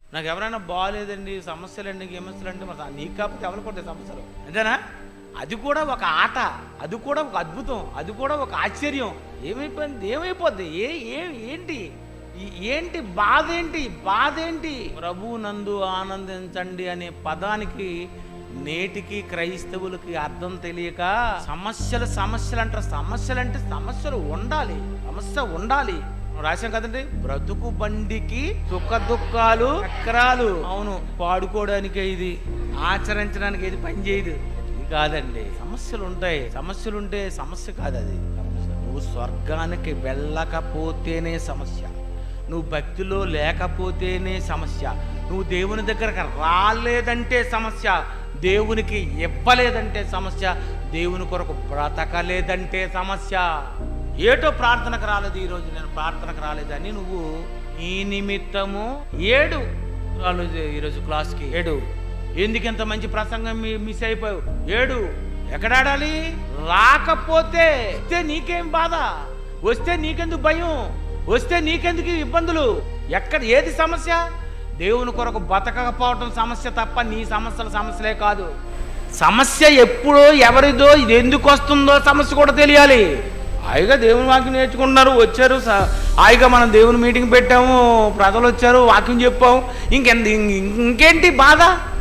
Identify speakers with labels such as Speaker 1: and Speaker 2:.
Speaker 1: నాకు ఎవరైనా బాగాలేదండి సమస్యలండి సమస్యలు అంటే మరి నీకు కాకపోతే ఎవరికి ఉంటాయి సమస్యలు అంతేనా అది కూడా ఒక ఆట అది కూడా ఒక అద్భుతం అది కూడా ఒక ఆశ్చర్యం ఏమైపోయింది ఏమైపోద్ది ఏ ఏ ఏంటి ఈ- ఏంటి బాధ ఏంటి బాధ ఏంటి ప్రభు నందు ఆనందించండి అనే పదానికి నేటికి క్రైస్తవులకి అర్థం తెలియక సమస్యలు సమస్యలు అంటారు సమస్యలు అంటే సమస్యలు ఉండాలి సమస్య ఉండాలి మనం రాశాం కదండి బ్రతుకు బండికి సుఖ దుఃఖాలు చక్రాలు అవును పాడుకోవడానికి ఇది ఆచరించడానికి ఇది పని చేయదు ఇది కాదండి సమస్యలు ఉంటాయి సమస్యలు ఉంటే సమస్య కాదు అది నువ్వు స్వర్గానికి వెళ్ళకపోతేనే సమస్య నువ్వు భక్తిలో లేకపోతేనే సమస్య నువ్వు దేవుని దగ్గరకు రాలేదంటే సమస్య దేవునికి ఇవ్వలేదంటే సమస్య దేవుని కొరకు బ్రతకలేదంటే సమస్య ఏటో ప్రార్థనకు రాలేదు ఈరోజు నేను ప్రార్థనకు రాలేదని నువ్వు ఈ నిమిత్తము ఏడు రాలేదు ఈరోజు క్లాస్కి ఏడు ఎందుకు ఇంత మంచి ప్రసంగం మీ- మిస్ అయిపోయావు ఏడు ఎక్కడ ఆడాలి రాకపోతే వస్తే నీకేం బాధ వస్తే నీకెందుకు భయం వస్తే నీకెందుకు ఈ ఇబ్బందులు ఎక్కడ ఏది సమస్య దేవుని కొరకు బతకకపోవటం సమస్య తప్ప నీ సమస్యల సమస్యలే కాదు సమస్య ఎప్పుడో ఎవరిదో ఇది ఎందుకు వస్తుందో సమస్య కూడా తెలియాలి హాయిగా దేవుని వాక్యం నేర్చుకుంటున్నారు వచ్చారు స- హాయిగా మనం దేవుని మీటింగ్ పెట్టాము ప్రజలు వచ్చారు వాక్యం చెప్పాము ఇంకెంత ఇంకేంటి బాధ